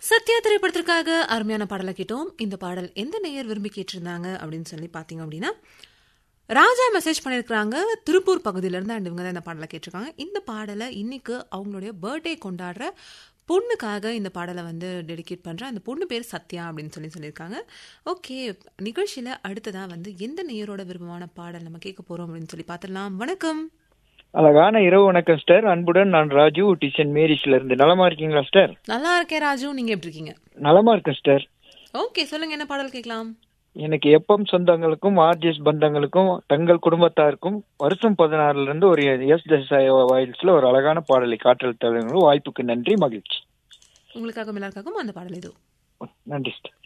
சத்யா திரைப்படத்திற்காக அருமையான பாடலை கேட்டோம் இந்த பாடல் எந்த நேயர் விரும்பி கேட்டிருந்தாங்க அப்படின்னு சொல்லி பார்த்தீங்க அப்படின்னா ராஜா மெசேஜ் பண்ணியிருக்கிறாங்க திருப்பூர் பகுதியிலேருந்து அண்ட் இவங்க தான் இந்த பாடலை கேட்டிருக்காங்க இந்த பாடலை இன்னைக்கு அவங்களுடைய பர்த்டே கொண்டாடுற பொண்ணுக்காக இந்த பாடலை வந்து டெடிகேட் பண்ணுறேன் அந்த பொண்ணு பேர் சத்யா அப்படின்னு சொல்லி சொல்லியிருக்காங்க ஓகே நிகழ்ச்சியில் அடுத்ததாக வந்து எந்த நேயரோட விருப்பமான பாடல் நம்ம கேட்க போகிறோம் அப்படின்னு சொல்லி பார்த்துடலாம் வணக்கம் அழகான இரவு வணக்கம் ஸ்டார் அன்புடன் நான் ராஜு டிசன் மேரிஸ்ல இருந்து நலமா இருக்கீங்களா ஸ்டார் நல்லா இருக்கேன் ராஜு நீங்கள் எப்படி இருக்கீங்க நலமா இருக்கேன் ஸ்டார் ஓகே சொல்லுங்க என்ன பாடல் கேட்கலாம் எனக்கு எப்பம் சொந்தங்களுக்கும் ஆர்ஜிஎஸ் பந்தங்களுக்கும் தங்கள் குடும்பத்தாருக்கும் வருஷம் பதினாறுல இருந்து ஒரு எஸ் தேசாய வாயில்ஸ்ல ஒரு அழகான பாடலை காற்றல் தலைவர்கள் வாய்ப்புக்கு நன்றி மகிழ்ச்சி உங்களுக்காகவும் எல்லாருக்காகவும் அந்த பாடல் ஏதோ நன்றி ஸ்டார்